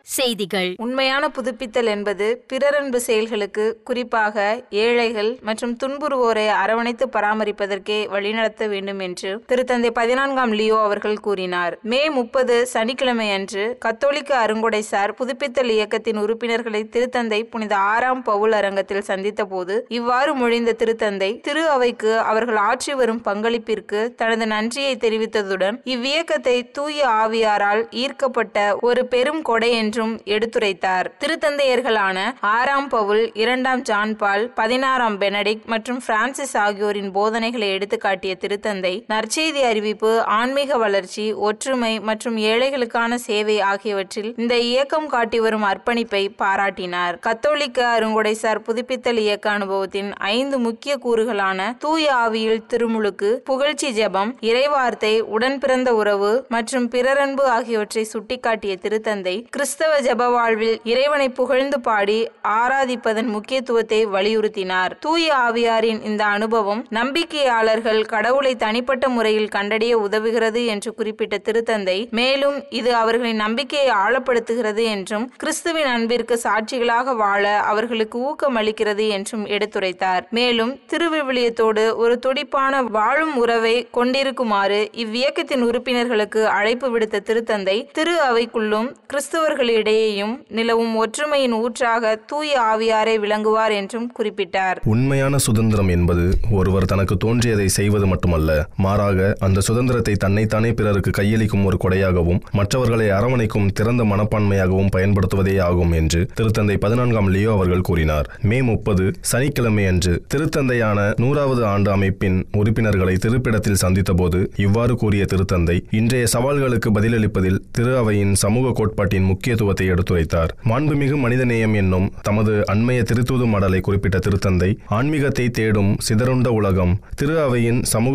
செய்திகள் உண்மையான புதுப்பித்தல் என்பது பிறரன்பு செயல்களுக்கு குறிப்பாக ஏழைகள் மற்றும் துன்புறுவோரை அரவணைத்து பராமரிப்பதற்கே வழிநடத்த வேண்டும் என்று திருத்தந்தை பதினான்காம் லியோ அவர்கள் கூறினார் மே முப்பது சனிக்கிழமை அன்று கத்தோலிக்க அருங்கொடைசார் புதுப்பித்தல் இயக்கத்தின் உறுப்பினர்களை திருத்தந்தை புனித ஆறாம் பவுல் அரங்கத்தில் சந்தித்த போது இவ்வாறு மொழிந்த திருத்தந்தை திரு அவைக்கு அவர்கள் ஆற்றி வரும் பங்களிப்பிற்கு தனது நன்றியை தெரிவித்ததுடன் இவ்வியக்கத்தை தூய ஆவியாரால் ஈர்க்கப்பட்ட ஒரு பெரும் கொடை என்றும் எடுத்துரைத்தார் திருத்தந்தையர்களான ஆறாம் பவுல் இரண்டாம் ஜான் பால் பதினாறாம் பெனடிக்ட் மற்றும் பிரான்சிஸ் ஆகியோரின் போதனைகளை எடுத்துக்காட்டிய திருத்தந்தை நற்செய்தி அறிவிப்பு ஆன்மீக வளர்ச்சி ஒற்றுமை மற்றும் ஏழைகளுக்கான சேவை ஆகியவற்றில் இந்த இயக்கம் காட்டி வரும் அர்ப்பணிப்பை பாராட்டினார் கத்தோலிக்க அருங்கொடைசார் புதுப்பித்தல் இயக்க அனுபவத்தின் ஐந்து முக்கிய கூறுகளான தூய ஆவியில் திருமுழுக்கு புகழ்ச்சி ஜெபம் இறைவார்த்தை உடன் பிறந்த உறவு மற்றும் பிறரன்பு ஆகியவற்றை சுட்டிக்காட்டிய திருத்தந்தை கிறிஸ்தவ ஜெப வாழ்வில் இறைவனை புகழ்ந்து பாடி ஆராதிப்பதன் முக்கியத்துவத்தை வலியுறுத்தினார் தூய ஆவியாரின் இந்த அனுபவம் நம்பிக்கையாளர்கள் கடவுளை தனிப்பட்ட முறையில் கண்டறிய உதவுகிறது என்று குறிப்பிட்ட திருத்தந்தை மேலும் இது அவர்களின் நம்பிக்கையை ஆழப்படுத்துகிறது என்றும் கிறிஸ்துவின் அன்பிற்கு சாட்சிகளாக வாழ அவர்களுக்கு ஊக்கமளிக்கிறது என்றும் எடுத்துரைத்தார் மேலும் திருவிவிலியத்தோடு ஒரு துடிப்பான வாழும் உறவை கொண்டிருக்குமாறு இவ்வியக்கத்தின் உறுப்பினர்களுக்கு அழைப்பு விடுத்த திருத்தந்தை திரு அவைக்குள்ளும் கிறிஸ்தவர்களிடையேயும் நிலவும் ஒற்றுமையின் ஊற்றாக தூய ஆவியாரை விளங்குவார் என்றும் குறிப்பிட்டார் உண்மையான சுதந்திரம் என்பது ஒருவர் தனக்கு தோன்றியதை செய்வது மட்டுமல்ல மாறாக அந்த சுதந்திரத்தை தன்னைத்தானே பிறருக்கு கையளிக்கும் ஒரு கொடையாகவும் மற்றவர்களை அரவணைக்கும் திறந்த மனப்பான்மையாகவும் பயன்படுத்துவதே ஆகும் என்று திருத்தந்தை பதினான்காம் லியோ அவர்கள் கூறினார் மே முப்பது சனிக்கிழமை அன்று திருத்தந்தையான நூறாவது ஆண்டு அமைப்பின் உறுப்பினர்களை திருப்பிடத்தில் சந்தித்தபோது இவ்வாறு கூறிய திருத்தந்தை இன்றைய சவால்களுக்கு பதிலளிப்பதில் திரு அவையின் சமூக கோட்பாட்டின் முக்கியத்துவத்தை எடுத்துரைத்தார் மாண்புமிகு மனிதநேயம் என்னும் தமது அண்மைய திருத்தூது மடலை குறிப்பிட்ட திருத்தந்தை ஆன்மீகத்தை தேடும் சிதறுண்ட உலகம் திரு அவையின் சமூக